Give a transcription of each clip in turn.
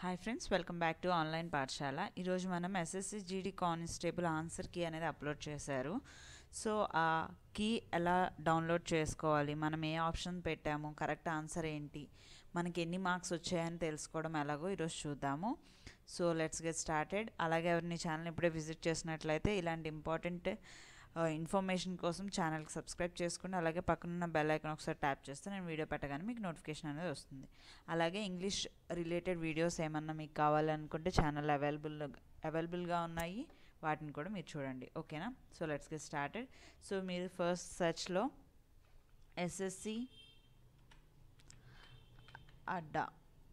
hi friends welcome back to online పాఠశాల ఈరోజు మనం SSC GD constable answer key అనేది అప్లోడ్ చేశారు సో ఆ కీ ఎలా డౌన్లోడ్ చేసుకోవాలి మనం ఏ ఆప్షన్ పెట్టాము కరెక్ట్ ఆన్సర్ ఏంటి మనకి ఎన్ని మార్క్స్ వచ్చాయని తెలుసుకోవడం ఎలాగో ఈరోజు చూద్దాము సో లెట్స్ గెట్ స్టార్టెడ్ అలాగే ఎవరిని ఛానల్ ఇప్పుడే విజిట్ చేసినట్లయితే ఇలాంటి ఇంపార్టెంట్ ఇన్ఫర్మేషన్ కోసం ఛానల్కి సబ్స్క్రైబ్ చేసుకోండి అలాగే పక్కనున్న బెల్ ఐకాన్ ఒకసారి ట్యాప్ చేస్తే నేను వీడియో పెట్టగానే మీకు నోటిఫికేషన్ అనేది వస్తుంది అలాగే ఇంగ్లీష్ రిలేటెడ్ వీడియోస్ ఏమన్నా మీకు కావాలనుకుంటే ఛానల్ అవైలబుల్ అవైలబుల్గా ఉన్నాయి వాటిని కూడా మీరు చూడండి ఓకేనా so let's get started so మీరు ఫస్ట్ సర్చ్లో ఎస్ఎస్సి అడ్డా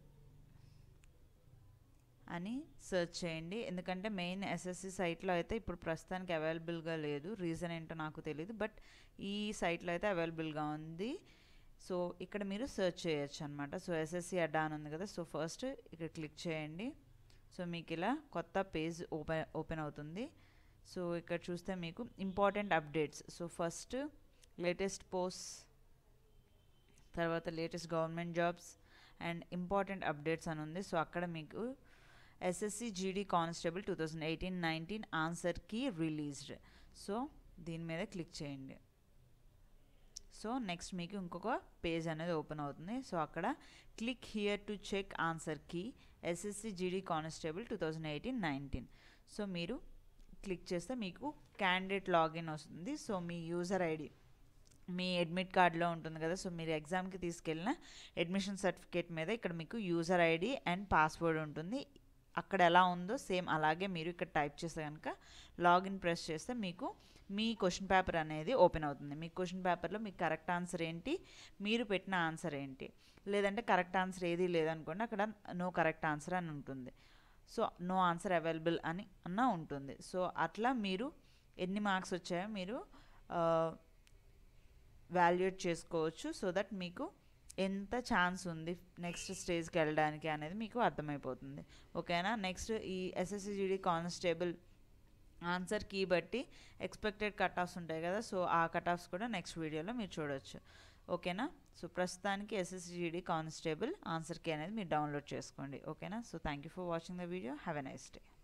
అని సెర్చ్ చేయండి ఎందుకంటే మెయిన్ ఎస్ఎస్సి సైట్లో అయితే ఇప్పుడు ప్రస్తుతానికి అవైలబుల్గా లేదు రీజన్ ఏంటో నాకు తెలియదు బట్ ఈ సైట్లో అయితే అవైలబుల్గా ఉంది సో ఇక్కడ మీరు సెర్చ్ చేయొచ్చు అనమాట సో ఎస్ఎస్సి అడ్డా అని ఉంది కదా సో ఫస్ట్ ఇక్కడ క్లిక్ చేయండి సో మీకు ఇలా కొత్త పేజ్ ఓపెన్ ఓపెన్ అవుతుంది సో ఇక్కడ చూస్తే మీకు important updates so first latest post తర్వాత latest government jobs and important updates అని ఉంది సో అక్కడ మీకు SSC GD constable two thousand eighteen nineteen ఆన్సర్కి రిలీజ్డ్ సో దీని మీద క్లిక్ చేయండి సో నెక్స్ట్ మీకు ఇంకొక పేజ్ అనేది ఓపెన్ అవుతుంది సో అక్కడ click here to check answer key SSC GD constable two thousand eighteen nineteen so మీరు క్లిక్ చేస్తే మీకు క్యాండిడేట్ లాగిన్ వస్తుంది సో మీ యూజర్ ఐడి మీ అడ్మిట్ కార్డులో ఉంటుంది కదా సో మీరు ఎగ్జామ్కి తీసుకెళ్ళిన అడ్మిషన్ సర్టిఫికేట్ మీద ఇక్కడ మీకు యూజర్ ఐడి అండ్ పాస్వర్డ్ ఉంటుంది అక్కడ ఎలా ఉందో సేమ్ అలాగే మీరు ఇక్కడ టైప్ చేస్తే కనుక లాగిన్ ప్రెస్ చేస్తే మీకు మీ క్వశ్చన్ పేపర్ అనేది ఓపెన్ అవుతుంది మీ క్వశ్చన్ పేపర్లో మీకు కరెక్ట్ ఆన్సర్ ఏంటి మీరు పెట్టిన ఆన్సర్ ఏంటి లేదంటే కరెక్ట్ ఆన్సర్ ఏది లేదనుకోండి అక్కడ నో కరెక్ట్ ఆన్సర్ అని ఉంటుంది సో నో ఆన్సర్ అవైలబుల్ అని అన్న ఉంటుంది సో అట్లా మీరు ఎన్ని మార్క్స్ వచ్చాయో మీరు వాల్యుయేట్ చేసుకోవచ్చు సో దట్ మీకు ఎంత ఛాన్స్ ఉంది నెక్స్ట్ స్టేజ్కి వెళ్ళడానికి అనేది మీకు అర్థమైపోతుంది ఓకేనా నెక్స్ట్ ఈ ఎస్ఎస్సిజిడి కానిస్టేబుల్ ఆన్సర్ కీ బట్టి ఎక్స్పెక్టెడ్ కట్ ఆఫ్స్ ఉంటాయి కదా సో ఆ కట్ ఆఫ్స్ కూడా నెక్స్ట్ వీడియోలో మీరు చూడొచ్చు ఓకేనా సో ప్రస్తుతానికి ఎస్ఎస్సిజిడి కానిస్టేబుల్ ఆన్సర్ కీ అనేది మీరు డౌన్లోడ్ చేసుకోండి ఓకేనా so thank you for watching the video have a nice day